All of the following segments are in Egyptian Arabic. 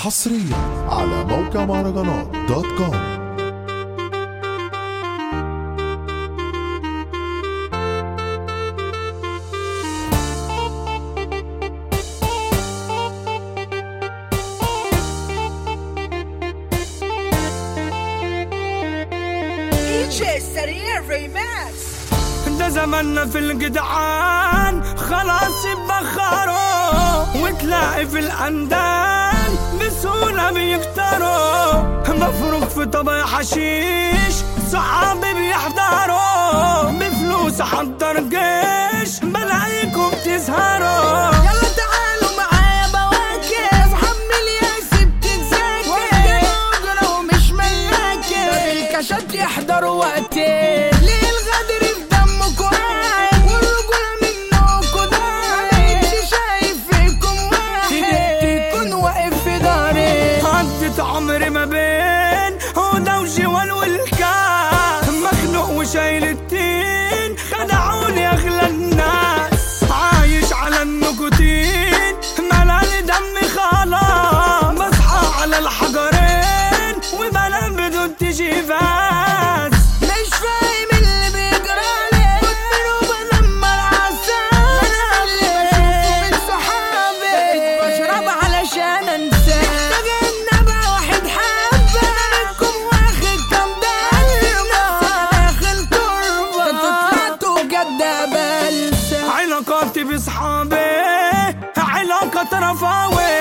حصريا على موقع مهرجانات دوت كوم DJ سريع ريماكس ده زماننا في الجدعان خلاص اتبخروا وتلاقي في الاندال بسهولة بيكتروا مفروض في طبق حشيش صحابي بيحضروا بفلوس حضر جيش بلاقيكم تسهروا يلا تعالوا معايا بواكب حمل يا ست تذاكر واجرة ومش ملاكب الكاشات يحضروا وقتين ليه الغدر في دمكوا قاعد والرجولة منكوا ضايع انت شايف فيكم واحد يكون واقف في داري قضيت عمري ما بين هدى وجوال والكاس مخنوق وشايل التين خدعوني اغلى الناس عايش على النكوتين ملالي دمي خلاص بصحى على الحجرين وبنام بدون تجيبات مش فاهم اللي بيجرالي مدمن وبنمر عالسام انا اللي بشوفه من صحابي بقيت بشرب علشان انساه محتاج ان ابقى واحد حبه منكم واخد كام دقيقه داخل تربه انتوا طلعتوا جد بلسه علاقاتي بصحابي علاقة رفاوي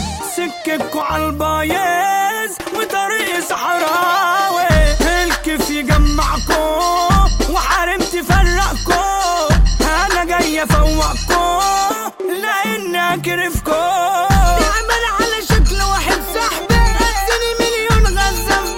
سككوا عالبايز وطريق صحراوي الكيف يجمعكوا وحارم تفرقكوا انا جاي افوقكوا لاني اكرفكوا تعمل على شكل واحد صاحبي اديني مليون غزة في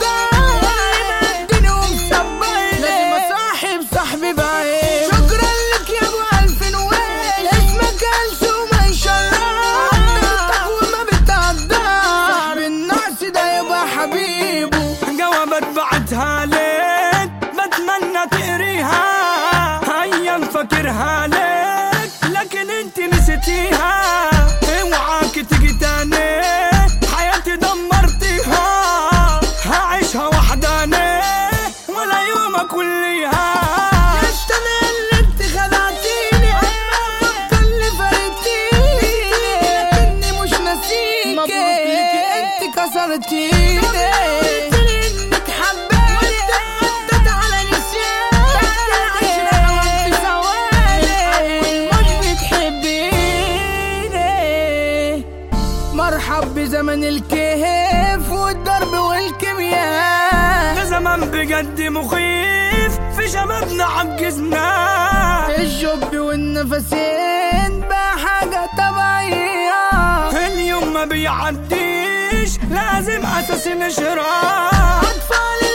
ضهري اديني ومصبري لازم اصاحب صاحبي بعيد شكرا لك يا ابو الف نويل اسمك السوم يشرف عطيتك وما بتقدر صاحب الناس ده يبقى حبيبه جوابات بعتها لك بتمنى تقريها ايام فاكرها لك لكن انت نسيتيها اوعاك تيجي تاني حياتي دمرتيها هعيشها وحداني ولا يومك وليها مش انا اللي انت خدعتيني افكر اللي فرقتيني لكني مش ناسيكي مبروك ليكي انت كسرتيني انك حبيتي عدت على نسيان بعد العشرة وانت ثواني مش بتحبيني مرحب بزمن الكيف والضرب والكيمياء ده زمان بجد مخيف في شبابنا عجزنا الجب والنفسين بقى حاجة طبيعية اليوم ما بيعديش لازم اساسي نشرب أطفال